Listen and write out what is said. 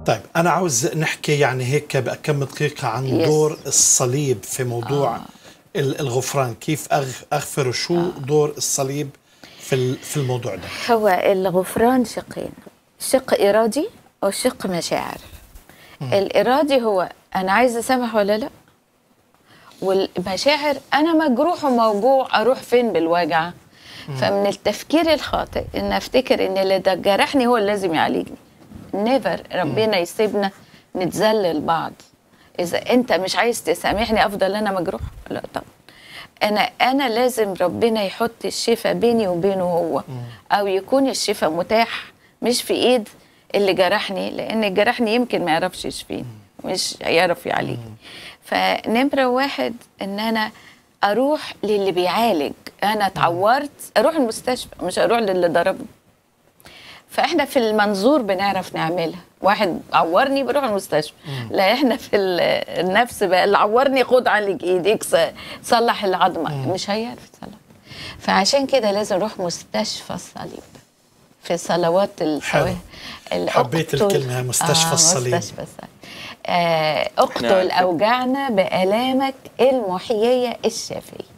طيب أنا عاوز نحكي يعني هيك بكم دقيقة عن Yes. دور الصليب في موضوع آه. ال- الغفران كيف أغ- أغفر شو دور الصليب في ال- في الموضوع ده هو الغفران شقين شق إرادي وشق مشاعر الإرادي هو أنا عايزة أسامح ولا لا والمشاعر أنا مجروح وموجوع أروح فين بالوجع فمن التفكير الخاطئ إن أفتكر إن اللي ده جرحني هو اللي لازم يعالجني نيفر ربنا يسيبنا نتذلل بعض إذا أنت مش عايز تسامحني أفضل أنا مجروح لا طبعا انا انا لازم ربنا يحط الشفاء بيني وبينه هو او يكون الشفاء متاح مش في ايد اللي جرحني لان اللي جرحني يمكن ما يعرفش يشفيني مش هيعرف يعالجني فنمره واحد ان انا اروح للي بيعالج انا اتعورت اروح المستشفى مش اروح للي ضربني فاحنا في المنظور بنعرف نعملها واحد عورني بروح المستشفى لا احنا في ال- النفس بقى اللي عورني خد عالج ايديك ص- صلح العظمه مش هيعرف يصلح فعشان كده لازم نروح مستشفى الصليب في صلوات الصواه حبيت الكلمة، مستشفى الصليب. مستشفى الصليب آه اقتل إحنا- اوجعنا بالامك المحييه الشافيه